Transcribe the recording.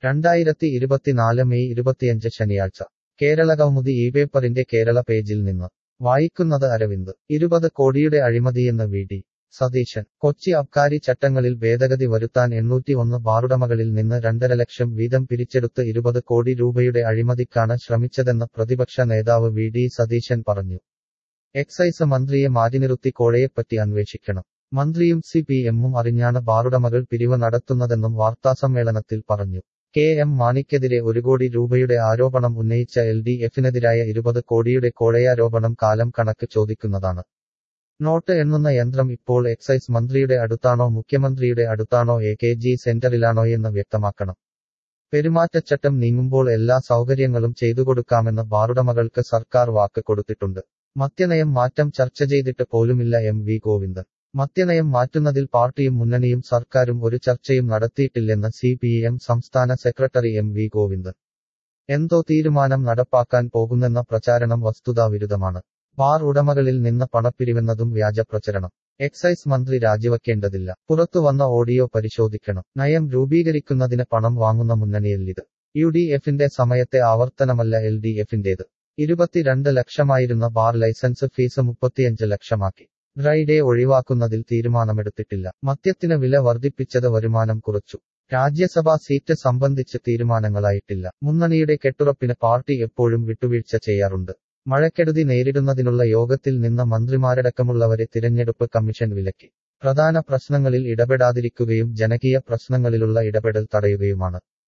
രണ്ടായിരത്തി ഇരുപത്തിനാല് മെയ് ഇരുപത്തിയഞ്ച് ശനിയാഴ്ച കേരള കൗമുദി ഈ പേപ്പറിന്റെ കേരള പേജിൽ നിന്ന് വായിക്കുന്നത് അരവിന്ദ് ഇരുപത് കോടിയുടെ അഴിമതിയെന്ന് വി ഡി സതീശൻ കൊച്ചി അബ്കാരി ചട്ടങ്ങളിൽ ഭേദഗതി വരുത്താൻ എണ്ണൂറ്റി ഒന്ന് ബാറുടമകളിൽ നിന്ന് രണ്ടര ലക്ഷം വീതം പിരിച്ചെടുത്ത് ഇരുപത് കോടി രൂപയുടെ അഴിമതിക്കാണ് ശ്രമിച്ചതെന്ന് പ്രതിപക്ഷ നേതാവ് വി ഡി സതീശൻ പറഞ്ഞു എക്സൈസ് മന്ത്രിയെ മാറ്റിനിറുത്തി കോഴയെപ്പറ്റി അന്വേഷിക്കണം മന്ത്രിയും സി പി എമ്മും അറിഞ്ഞാണ് ബാറുടമകൾ പിരിവ് നടത്തുന്നതെന്നും വാർത്താസമ്മേളനത്തിൽ പറഞ്ഞു കെ എം മാണിക്കെതിരെ ഒരു കോടി രൂപയുടെ ആരോപണം ഉന്നയിച്ച എൽ ഡി എഫിനെതിരായ ഇരുപത് കോടിയുടെ കോഴയാരോപണം കാലം കണക്ക് ചോദിക്കുന്നതാണ് നോട്ട് എണ്ണുന്ന യന്ത്രം ഇപ്പോൾ എക്സൈസ് മന്ത്രിയുടെ അടുത്താണോ മുഖ്യമന്ത്രിയുടെ അടുത്താണോ എ കെ ജി സെന്ററിലാണോയെന്ന് വ്യക്തമാക്കണം പെരുമാറ്റച്ചട്ടം നീങ്ങുമ്പോൾ എല്ലാ സൗകര്യങ്ങളും ചെയ്തുകൊടുക്കാമെന്ന് ബാറുടമകൾക്ക് സർക്കാർ വാക്ക് കൊടുത്തിട്ടുണ്ട് മദ്യനയം മാറ്റം ചർച്ച ചെയ്തിട്ട് പോലുമില്ല എം വി ഗോവിന്ദൻ മദ്യനയം മാറ്റുന്നതിൽ പാർട്ടിയും മുന്നണിയും സർക്കാരും ഒരു ചർച്ചയും നടത്തിയിട്ടില്ലെന്ന് സി പി എം സംസ്ഥാന സെക്രട്ടറി എം വി ഗോവിന്ദൻ എന്തോ തീരുമാനം നടപ്പാക്കാൻ പോകുന്നെന്ന പ്രചാരണം വസ്തുതാവിരുദ്ധമാണ് ബാർ ഉടമകളിൽ നിന്ന് പണപ്പിരിവെന്നതും വ്യാജപ്രചരണം എക്സൈസ് മന്ത്രി രാജിവെക്കേണ്ടതില്ല പുറത്തു വന്ന ഓഡിയോ പരിശോധിക്കണം നയം രൂപീകരിക്കുന്നതിന് പണം വാങ്ങുന്ന മുന്നണിയല്ലിത് യു ഡി എഫിന്റെ സമയത്തെ ആവർത്തനമല്ല എൽ ഡി എഫിന്റേത് ഇരുപത്തിരണ്ട് ലക്ഷമായിരുന്ന ബാർ ലൈസൻസ് ഫീസ് മുപ്പത്തിയഞ്ച് ലക്ഷമാക്കി ഡ്രൈ ഡേ ഒഴിവാക്കുന്നതിൽ തീരുമാനമെടുത്തിട്ടില്ല മദ്യത്തിന് വില വർദ്ധിപ്പിച്ചത് വരുമാനം കുറച്ചു രാജ്യസഭാ സീറ്റ് സംബന്ധിച്ച് തീരുമാനങ്ങളായിട്ടില്ല മുന്നണിയുടെ കെട്ടുറപ്പിന് പാർട്ടി എപ്പോഴും വിട്ടുവീഴ്ച ചെയ്യാറുണ്ട് മഴക്കെടുതി നേരിടുന്നതിനുള്ള യോഗത്തിൽ നിന്ന് മന്ത്രിമാരടക്കമുള്ളവരെ തിരഞ്ഞെടുപ്പ് കമ്മീഷൻ വിലക്കി പ്രധാന പ്രശ്നങ്ങളിൽ ഇടപെടാതിരിക്കുകയും ജനകീയ പ്രശ്നങ്ങളിലുള്ള ഇടപെടൽ തടയുകയുമാണ്